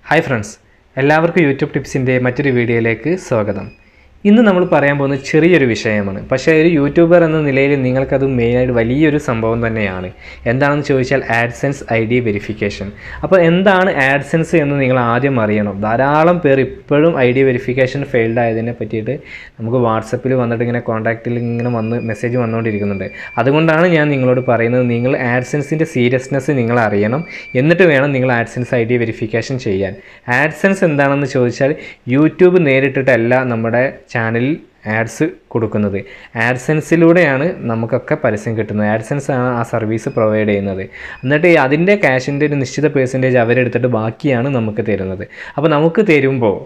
hi friends എല്ലാവർക്കും YouTube ടിപ്സിൻ്റെ മറ്റൊരു വീഡിയോയിലേക്ക് സ്വാഗതം ഇന്ന് നമ്മൾ പറയാൻ പോകുന്നത് ചെറിയൊരു വിഷയമാണ് പക്ഷേ ഒരു യൂട്യൂബർ എന്ന നിലയിൽ നിങ്ങൾക്കത് മെയിനായിട്ട് വലിയൊരു സംഭവം തന്നെയാണ് എന്താണെന്ന് ചോദിച്ചാൽ ആഡ്സെൻസ് ഐ ഡി വെരിഫിക്കേഷൻ അപ്പോൾ എന്താണ് ആഡ്സെൻസ് എന്ന് നിങ്ങൾ ആദ്യം അറിയണം ധാരാളം പേർ ഇപ്പോഴും ഐ ഡി വെരിഫിക്കേഷൻ ഫെയിൽഡ് ആയതിനെ പറ്റിയിട്ട് നമുക്ക് വാട്സപ്പിൽ വന്നിട്ട് ഇങ്ങനെ കോൺടാക്റ്റിൽ ഇങ്ങനെ വന്ന് മെസ്സേജ് വന്നുകൊണ്ടിരിക്കുന്നുണ്ട് അതുകൊണ്ടാണ് ഞാൻ നിങ്ങളോട് പറയുന്നത് നിങ്ങൾ ആഡ്സെൻസിൻ്റെ സീരിയസ്നെസ് നിങ്ങൾ അറിയണം എന്നിട്ട് വേണം നിങ്ങൾ ആഡ്സെൻസ് ഐ ഡി വെരിഫിക്കേഷൻ ചെയ്യാൻ ആഡ്സെൻസ് എന്താണെന്ന് ചോദിച്ചാൽ യൂട്യൂബ് നേരിട്ടിട്ടല്ല നമ്മുടെ ചാനലിൽ ആഡ്സ് കൊടുക്കുന്നത് ആഡ്സെൻസിലൂടെയാണ് നമുക്കൊക്കെ പരസ്യം കിട്ടുന്നത് ആഡ്സെൻസ് ആണ് ആ സർവീസ് പ്രൊവൈഡ് ചെയ്യുന്നത് എന്നിട്ട് ഈ അതിൻ്റെ ക്യാഷിൻ്റെ ഒരു നിശ്ചിത പേഴ്സൻറ്റേജ് അവരെടുത്തിട്ട് ബാക്കിയാണ് നമുക്ക് തരുന്നത് അപ്പോൾ നമുക്ക് തരുമ്പോൾ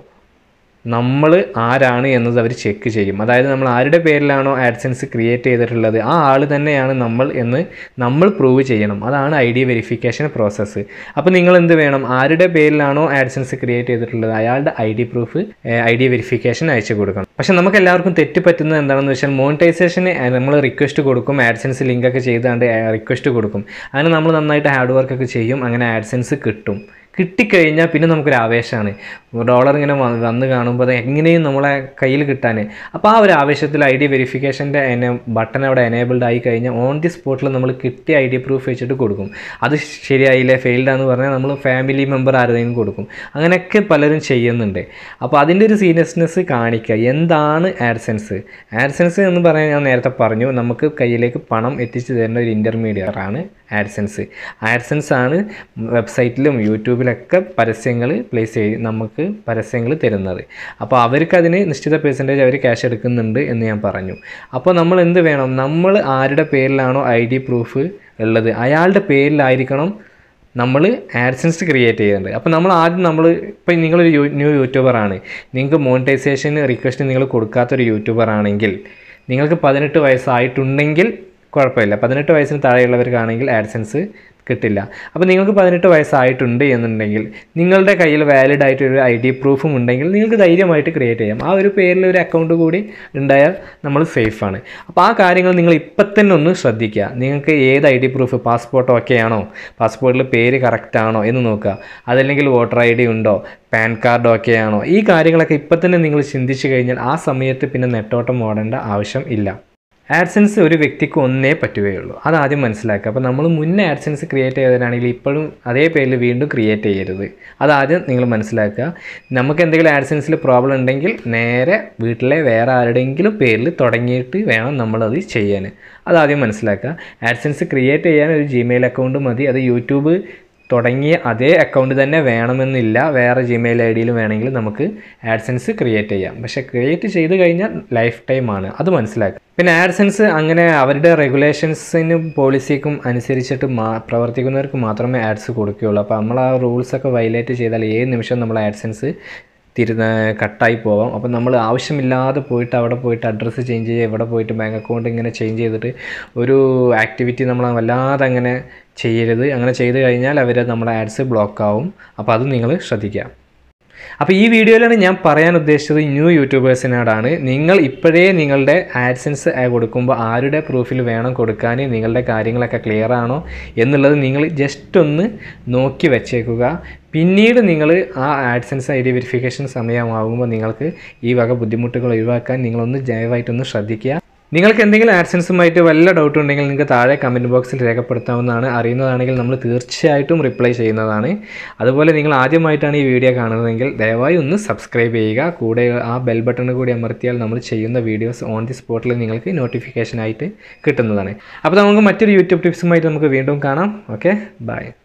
നമ്മൾ ആരാണ് എന്നത് അവർ ചെക്ക് ചെയ്യും അതായത് നമ്മൾ ആരുടെ പേരിലാണോ ആഡ്സെൻസ് ക്രിയേറ്റ് ചെയ്തിട്ടുള്ളത് ആ ആൾ തന്നെയാണ് നമ്മൾ എന്ന് നമ്മൾ പ്രൂവ് ചെയ്യണം അതാണ് ഐ ഡി വെരിഫിക്കേഷൻ പ്രോസസ്സ് അപ്പോൾ നിങ്ങൾ എന്ത് വേണം ആരുടെ പേരിലാണോ ആഡ്സെൻസ് ക്രിയേറ്റ് ചെയ്തിട്ടുള്ളത് അയാളുടെ I D proof I D verification അയച്ചു കൊടുക്കണം പക്ഷേ നമുക്ക് എല്ലാവർക്കും തെറ്റ് പറ്റുന്നത് എന്താണെന്ന് വെച്ചാൽ മോണിറ്റൈസേഷന് നമ്മൾ റിക്വസ്റ്റ് കൊടുക്കും ആഡ്സെൻസ് ലിങ്കൊക്കെ ചെയ്താണ്ട് റിക്വസ്റ്റ് കൊടുക്കും അങ്ങനെ നമ്മൾ നന്നായിട്ട് ഹാർഡ് വർക്കൊക്കെ ചെയ്യും അങ്ങനെ ആഡ്സെൻസ് കിട്ടും കിട്ടിക്കഴിഞ്ഞാൽ പിന്നെ നമുക്കൊരു ആവേശമാണ് ഡോളർ ഇങ്ങനെ വ- വന്ന് കാണുമ്പോൾ അത് എങ്ങനെയും നമ്മളെ കയ്യിൽ കിട്ടാൻ അപ്പോൾ ആ ഒരു ആവേശത്തിൽ ഐ ഡി വെരിഫിക്കേഷൻ്റെ എന്നെ ബട്ടൺ അവിടെ എനേബിൾഡ് ആയി കഴിഞ്ഞാൽ ഓൺ ദി സ്പോട്ടിൽ നമ്മൾ കിട്ടിയ ഐ ഡി പ്രൂഫ് വെച്ചിട്ട് കൊടുക്കും അത് ശരിയായില്ലേ ഫെയിൽഡ് ആണെന്ന് പറഞ്ഞാൽ നമ്മൾ ഫാമിലി മെമ്പർ ആരുടെയും കൊടുക്കും അങ്ങനെയൊക്കെ പലരും ചെയ്യുന്നുണ്ട് അപ്പോൾ അതിൻ്റെ ഒരു സീരിയസ്നെസ് കാണിക്കുക എന്താണ് ആഡ്സെൻസ് ആഡ്സെൻസ് എന്ന് പറയാൻ ഞാൻ നേരത്തെ പറഞ്ഞു നമുക്ക് കയ്യിലേക്ക് പണം എത്തിച്ചു തരുന്ന ഒരു ഇൻ്റർമീഡിയറ്റ് ആണ് ആഡ്സെൻസ് ആഡ്സെൻസ് ആണ് വെബ്സൈറ്റിലും യൂട്യൂബിലൊക്കെ പരസ്യങ്ങൾ പ്ലേസ് ചെയ്ത് നമുക്ക് പരസ്യങ്ങൾ തരുന്നത് അപ്പോൾ അവർക്ക് അതിന് നിശ്ചിത പെർസെൻറ്റേജ് അവർ ക്യാഷ് എടുക്കുന്നുണ്ട് എന്ന് ഞാൻ പറഞ്ഞു അപ്പോൾ നമ്മൾ എന്ത് വേണം നമ്മൾ ആരുടെ പേരിലാണോ ഐ ഡി പ്രൂഫ് ഉള്ളത് അയാളുടെ പേരിലായിരിക്കണം നമ്മൾ ആഡ്സൻസ് ക്രിയേറ്റ് ചെയ്യുന്നുണ്ട് അപ്പോൾ നമ്മൾ ആദ്യം നമ്മൾ ഇപ്പം നിങ്ങളൊരു യൂ ന്യൂ യൂട്യൂബറാണ് നിങ്ങൾക്ക് മോണിറ്റൈസേഷൻ റിക്വസ്റ്റ് നിങ്ങൾ കൊടുക്കാത്തൊരു യൂട്യൂബർ ആണെങ്കിൽ നിങ്ങൾക്ക് പതിനെട്ട് വയസ്സായിട്ടുണ്ടെങ്കിൽ കുഴപ്പമില്ല പതിനെട്ട് വയസ്സിന് താഴെയുള്ളവർക്കാണെങ്കിൽ ആഡ്സൻസ് കിട്ടില്ല അപ്പോൾ നിങ്ങൾക്ക് പതിനെട്ട് വയസ്സായിട്ടുണ്ട് എന്നുണ്ടെങ്കിൽ നിങ്ങളുടെ കയ്യിൽ വാലിഡ് ആയിട്ട് ഒരു ഐ ഡി പ്രൂഫും ഉണ്ടെങ്കിൽ നിങ്ങൾക്ക് ധൈര്യമായിട്ട് ക്രിയേറ്റ് ചെയ്യാം ആ ഒരു പേരിൽ ഒരു അക്കൗണ്ട് കൂടി ഉണ്ടായാൽ നമ്മൾ സേഫാണ് അപ്പോൾ ആ കാര്യങ്ങൾ നിങ്ങൾ ഇപ്പം തന്നെ ഒന്ന് ശ്രദ്ധിക്കുക നിങ്ങൾക്ക് ഏത് I D proof passport okay ആണോ പാസ്പോർട്ടിൽ പേര് കറക്റ്റ് ആണോ എന്ന് നോക്കുക അതല്ലെങ്കിൽ വോട്ടർ ഐ ഡി ഉണ്ടോ പാൻ കാർഡ് ഓക്കെ ആണോ ഈ കാര്യങ്ങളൊക്കെ ഇപ്പം തന്നെ നിങ്ങൾ ചിന്തിച്ചു കഴിഞ്ഞാൽ ആ സമയത്ത് പിന്നെ നെട്ടോട്ടം ഓടേണ്ട ആവശ്യം ഇല്ല ആഡ്സെൻസ് ഒരു വ്യക്തിക്ക് ഒന്നേ പറ്റുകയുള്ളൂ അത് ആദ്യം മനസ്സിലാക്കുക അപ്പോൾ നമ്മൾ മുന്നേ ആഡ്സെൻസ് ക്രിയേറ്റ് ചെയ്തതാണെങ്കിൽ ഇപ്പോഴും അതേ പേരിൽ വീണ്ടും ക്രിയേറ്റ് ചെയ്യരുത് അതാദ്യം നിങ്ങൾ മനസ്സിലാക്കുക നമുക്ക് എന്തെങ്കിലും ആഡ്സെൻസിൽ പ്രോബ്ലം ഉണ്ടെങ്കിൽ നേരെ വീട്ടിലെ വേറെ ആരുടെയെങ്കിലും പേരിൽ തുടങ്ങിയിട്ട് വേണം നമ്മളത് ചെയ്യാൻ അതാദ്യം മനസ്സിലാക്കുക ആഡ്സെൻസ് ക്രിയേറ്റ് ചെയ്യാൻ ഒരു ജിമെയിൽ അക്കൗണ്ട് മതി അത് യൂട്യൂബ് തുടങ്ങിയ അതേ അക്കൗണ്ട് തന്നെ വേണമെന്നില്ല വേറെ ജിമെയിൽ ഐ ഡിയിൽ വേണമെങ്കിൽ നമുക്ക് ആഡ്സെൻസ് ക്രിയേറ്റ് ചെയ്യാം പക്ഷേ ക്രിയേറ്റ് ചെയ്ത് കഴിഞ്ഞാൽ ലൈഫ് ടൈം ആണ് അത് മനസ്സിലാക്കുക പിന്നെ ആഡ്സെൻസ് അങ്ങനെ അവരുടെ റെഗുലേഷൻസിനും പോളിസിക്കും അനുസരിച്ചിട്ട് മാ പ്രവർത്തിക്കുന്നവർക്ക് മാത്രമേ ആഡ്സ് കൊടുക്കുകയുള്ളൂ അപ്പോൾ നമ്മൾ ആ റൂൾസൊക്കെ വയലേറ്റ് ചെയ്താൽ ഏത് നിമിഷം നമ്മൾ ആഡ്സെൻസ് തിരുന്ന കട്ടായി പോവാം അപ്പം നമ്മൾ ആവശ്യമില്ലാതെ പോയിട്ട് അവിടെ പോയിട്ട് അഡ്രസ്സ് ചേഞ്ച് ചെയ്യുക ഇവിടെ പോയിട്ട് ബാങ്ക് അക്കൗണ്ട് ഇങ്ങനെ ചേഞ്ച് ചെയ്തിട്ട് ഒരു ആക്ടിവിറ്റി നമ്മൾ വല്ലാതെ അങ്ങനെ ചെയ്യരുത് അങ്ങനെ ചെയ്ത് കഴിഞ്ഞാൽ അവർ നമ്മുടെ ആഡ്സ് ബ്ലോക്ക് ആവും അപ്പോൾ അത് നിങ്ങൾ ശ്രദ്ധിക്കുക അപ്പോൾ ഈ വീഡിയോയിലാണ് ഞാൻ പറയാൻ ഉദ്ദേശിച്ചത് ന്യൂ യൂട്യൂബേഴ്സിനോടാണ് നിങ്ങൾ ഇപ്പോഴേ നിങ്ങളുടെ ആഡ്സൻസ് കൊടുക്കുമ്പോൾ ആരുടെ പ്രൂഫിൽ വേണം കൊടുക്കാൻ നിങ്ങളുടെ കാര്യങ്ങളൊക്കെ ക്ലിയർ ആണോ എന്നുള്ളത് നിങ്ങൾ ജസ്റ്റ് ഒന്ന് നോക്കി വെച്ചേക്കുക പിന്നീട് നിങ്ങൾ ആ ആഡ്സൻസ് ഐ ഡി വെരിഫിക്കേഷൻ സമയമാകുമ്പോൾ നിങ്ങൾക്ക് ഈ വക ബുദ്ധിമുട്ടുകൾ ഒഴിവാക്കാൻ നിങ്ങളൊന്ന് ദയവായിട്ടൊന്ന് ശ്രദ്ധിക്കുക നിങ്ങൾക്ക് എന്തെങ്കിലും ആഡ്സൻസുമായിട്ട് വല്ല ഡൗട്ട് ഉണ്ടെങ്കിൽ നിങ്ങൾക്ക് താഴെ കമൻറ്റ് ബോക്സിൽ രേഖപ്പെടുത്താവുന്നതാണ് അറിയുന്നതാണെങ്കിൽ നമ്മൾ തീർച്ചയായിട്ടും റിപ്ലൈ ചെയ്യുന്നതാണ് അതുപോലെ നിങ്ങൾ ആദ്യമായിട്ടാണ് ഈ വീഡിയോ കാണുന്നതെങ്കിൽ ദയവായി ഒന്ന് സബ്സ്ക്രൈബ് ചെയ്യുക കൂടെ ആ ബെൽ ബട്ടൺ കൂടി അമർത്തിയാൽ നമ്മൾ ചെയ്യുന്ന വീഡിയോസ് ഓൺ ദി സ്പോട്ടിൽ നിങ്ങൾക്ക് നോട്ടിഫിക്കേഷൻ ആയിട്ട് കിട്ടുന്നതാണ് അപ്പോൾ നമുക്ക് മറ്റൊരു യൂട്യൂബ് ടിപ്സുമായിട്ട് നമുക്ക് വീണ്ടും കാണാം ഓക്കെ ബൈ